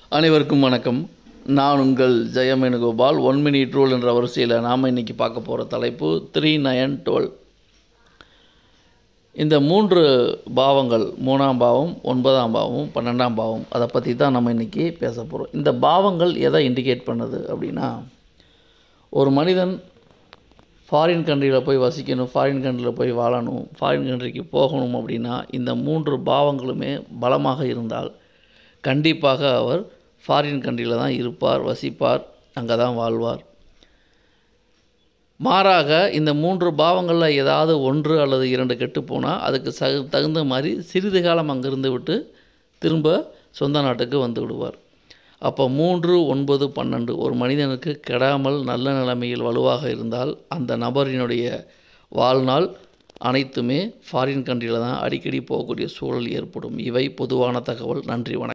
அனைவருக்கும் வணக்கம் நான் உங்கள் Jayam Venugopal one minute rule என்ற வரிசையில் நாம் இன்றைக்கி பார்க்க போகிற தலைப்பு த்ரீ நயன் டுவெல் இந்த மூன்று பாவங்கள் மூணாம் பாவம் ஒன்பதாம் பாவம் பன்னெண்டாம் பாவம் அதை பற்றி தான் நம்ம இன்றைக்கி பேச போகிறோம் இந்த பாவங்கள் எதை இண்டிகேட் பண்ணுது அப்படின்னா ஒரு மனிதன் ஃபாரின் கண்ட்ரியில் போய் வசிக்கணும் ஃபாரின் கண்ட்ரியில் போய் வாழணும் ஃபாரின் கண்ட்ரிக்கு போகணும் அப்படின்னா இந்த மூன்று பாவங்களுமே பலமாக இருந்தால் கண்டிப்பாக அவர் ஃபாரின் கண்ட்ரியில் தான் இருப்பார் வசிப்பார் அங்கே தான் வாழ்வார் மாறாக இந்த மூன்று பாவங்களில் ஏதாவது ஒன்று அல்லது இரண்டு கெட்டு போனால் அதுக்கு ச தகுந்த மாதிரி சிறிது காலம் அங்கிருந்து விட்டு திரும்ப சொந்த நாட்டுக்கு வந்து விடுவார் அப்போ மூன்று ஒன்பது பன்னெண்டு ஒரு மனிதனுக்கு கெடாமல் நல்ல நிலைமையில் வலுவாக இருந்தால் அந்த நபரினுடைய வாழ்நாள் அனைத்துமே ஃபாரின் கண்ட்ரியில் தான் அடிக்கடி போகக்கூடிய சூழல் ஏற்படும் இவை பொதுவான தகவல் நன்றி வணக்கம்